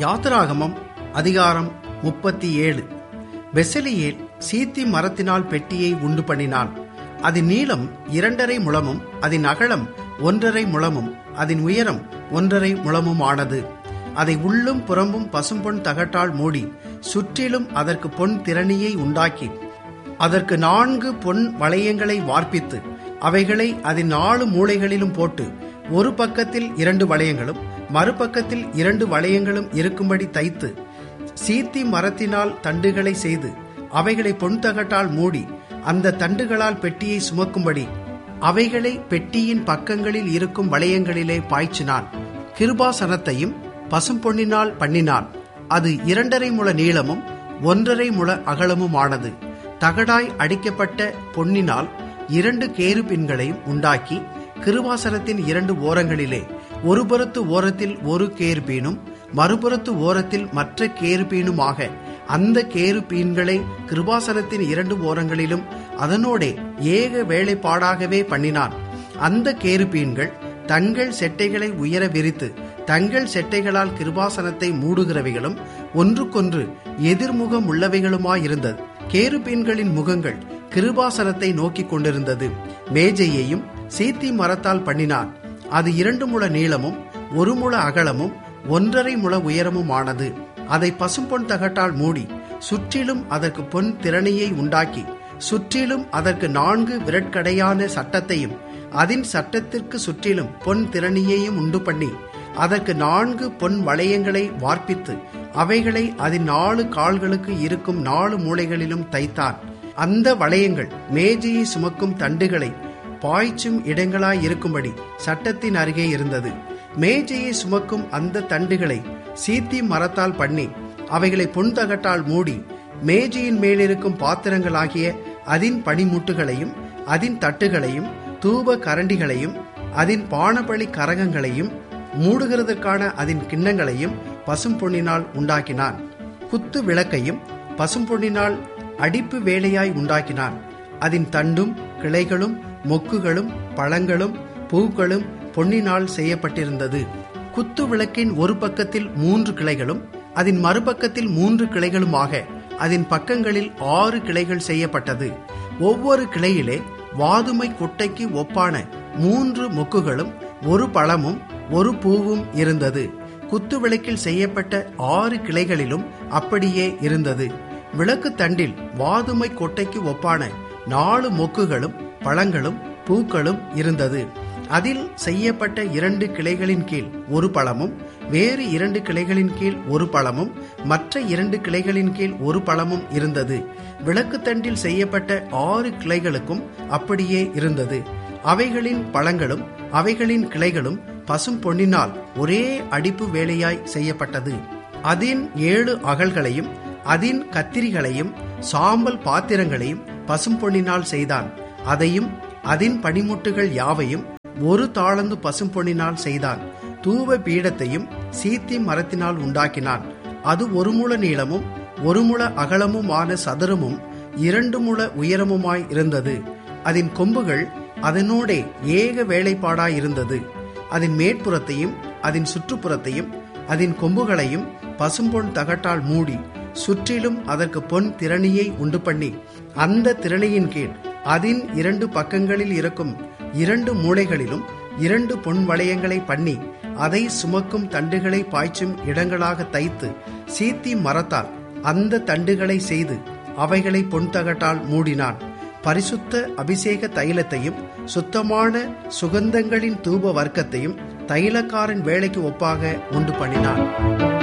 யாத்திராகமம் அதிகாரம் முப்பத்தி ஏழு பெசலியேல் சீத்தி மரத்தினால் பெட்டியை உண்டு பண்ணினான் அதன் நீளம் இரண்டரை முழமும் அதன் அகலம் ஒன்றரை முழமும் அதன் உயரம் ஒன்றரை முழமும் ஆனது அதை உள்ளும் புறம்பும் பசும்பொன் தகட்டால் மூடி சுற்றிலும் அதற்கு பொன் திறனியை உண்டாக்கி அதற்கு நான்கு பொன் வளையங்களை வார்ப்பித்து அவைகளை அதன் நாலு மூலைகளிலும் போட்டு ஒரு பக்கத்தில் இரண்டு வளையங்களும் மறுபக்கத்தில் இரண்டு வளையங்களும் இருக்கும்படி தைத்து சீத்தி மரத்தினால் தண்டுகளை செய்து அவைகளை பொன்தகட்டால் மூடி அந்த தண்டுகளால் பெட்டியை சுமக்கும்படி அவைகளை பெட்டியின் பக்கங்களில் இருக்கும் வளையங்களிலே பாய்ச்சினான் கிருபாசனத்தையும் பசும்பொன்னினால் பண்ணினான் அது இரண்டரை முழ நீளமும் ஒன்றரை முழ அகலமும் ஆனது தகடாய் அடிக்கப்பட்ட பொன்னினால் இரண்டு கேருபின்களையும் உண்டாக்கி கிருவாசனத்தின் இரண்டு ஓரங்களிலே ஒரு புறத்து ஓரத்தில் ஒரு கேருபீனும் மறுபுறத்து ஓரத்தில் மற்ற கேருபீனுமாக அந்த கேருபீன்களை கிருபாசனத்தின் இரண்டு ஓரங்களிலும் அதனோடே ஏக வேலைப்பாடாகவே பண்ணினான் அந்த கேருபீன்கள் தங்கள் செட்டைகளை உயர விரித்து தங்கள் செட்டைகளால் கிருபாசனத்தை மூடுகிறவைகளும் ஒன்றுக்கொன்று எதிர்முகம் உள்ளவைகளுமாயிருந்தது கேருபீன்களின் முகங்கள் கிருபாசனத்தை நோக்கிக் கொண்டிருந்தது மேஜையையும் சீத்தி மரத்தால் பண்ணினான் அது இரண்டு முழ நீளமும் ஒரு முழ அகலமும் ஒன்றரை முழ உயரமும் ஆனது அதை பசும்பொன் தகட்டால் மூடி சுற்றிலும் அதற்கு பொன் திறனையை உண்டாக்கி சுற்றிலும் அதற்கு நான்கு விரட்கடையான சட்டத்தையும் அதன் சட்டத்திற்கு சுற்றிலும் பொன் திறனியையும் உண்டு பண்ணி அதற்கு நான்கு பொன் வளையங்களை வார்ப்பித்து அவைகளை அதன் நாலு கால்களுக்கு இருக்கும் நாலு மூலைகளிலும் தைத்தான் அந்த வளையங்கள் மேஜையை சுமக்கும் தண்டுகளை பாய்ச்சும் இடங்களாய் இருக்கும்படி சட்டத்தின் அருகே இருந்தது மேஜையை சுமக்கும் அந்த தண்டுகளை சீத்தி மரத்தால் பண்ணி அவைகளை பொன்தகட்டால் மூடி மேஜையின் மேலிருக்கும் பாத்திரங்களாகிய அதின் பனிமுட்டுகளையும் அதின் தட்டுகளையும் தூப கரண்டிகளையும் அதின் பானபலி கரகங்களையும் மூடுகிறதற்கான அதன் கிண்ணங்களையும் பசும்பொன்னினால் உண்டாக்கினான் குத்து விளக்கையும் பசும்பொன்னினால் அடிப்பு வேலையாய் உண்டாக்கினான் அதன் தண்டும் கிளைகளும் மொக்குகளும் பழங்களும் பூக்களும் பொன்னினால் செய்யப்பட்டிருந்தது குத்து விளக்கின் ஒரு பக்கத்தில் மூன்று கிளைகளும் அதன் மறுபக்கத்தில் மூன்று கிளைகளுமாக அதன் பக்கங்களில் ஆறு கிளைகள் செய்யப்பட்டது ஒவ்வொரு கிளையிலே வாதுமை குட்டைக்கு ஒப்பான மூன்று மொக்குகளும் ஒரு பழமும் ஒரு பூவும் இருந்தது குத்து விளக்கில் செய்யப்பட்ட ஆறு கிளைகளிலும் அப்படியே இருந்தது விளக்கு தண்டில் வாதுமை கொட்டைக்கு ஒப்பான நாலு மொக்குகளும் பழங்களும் பூக்களும் இருந்தது அதில் செய்யப்பட்ட இரண்டு கிளைகளின் கீழ் ஒரு பழமும் வேறு இரண்டு கிளைகளின் கீழ் ஒரு பழமும் மற்ற இரண்டு கிளைகளின் கீழ் ஒரு பழமும் இருந்தது விளக்கு தண்டில் செய்யப்பட்ட ஆறு கிளைகளுக்கும் அப்படியே இருந்தது அவைகளின் பழங்களும் அவைகளின் கிளைகளும் பசும் பொன்னினால் ஒரே அடிப்பு வேலையாய் செய்யப்பட்டது அதின் ஏழு அகல்களையும் அதின் கத்திரிகளையும் சாம்பல் பாத்திரங்களையும் பசும் பொன்னினால் செய்தான் அதையும் அதின் பனிமுட்டுகள் யாவையும் ஒரு தாளந்து பசும் பொன்னினால் செய்தான் தூவ பீடத்தையும் சீத்தி மரத்தினால் உண்டாக்கினான் அது ஒரு முழ நீளமும் ஒரு முழ அகலமும் ஆன சதுரமும் இரண்டு முழ உயரமுமாய் இருந்தது அதன் கொம்புகள் அதனோடே ஏக வேலைப்பாடாயிருந்தது அதன் மேற்புறத்தையும் அதன் சுற்றுப்புறத்தையும் அதன் கொம்புகளையும் பசும்பொன் தகட்டால் மூடி சுற்றிலும் அதற்கு பொன் திறனியை உண்டு பண்ணி அந்த திறனையின் கீழ் அதன் இரண்டு பக்கங்களில் இருக்கும் இரண்டு மூளைகளிலும் இரண்டு பொன் வளையங்களை பண்ணி அதை சுமக்கும் தண்டுகளை பாய்ச்சும் இடங்களாக தைத்து சீத்தி மரத்தால் அந்த தண்டுகளை செய்து அவைகளை பொன்தகட்டால் மூடினான் பரிசுத்த அபிஷேக தைலத்தையும் சுத்தமான சுகந்தங்களின் தூப வர்க்கத்தையும் தைலக்காரன் வேலைக்கு ஒப்பாக உண்டு பண்ணினான்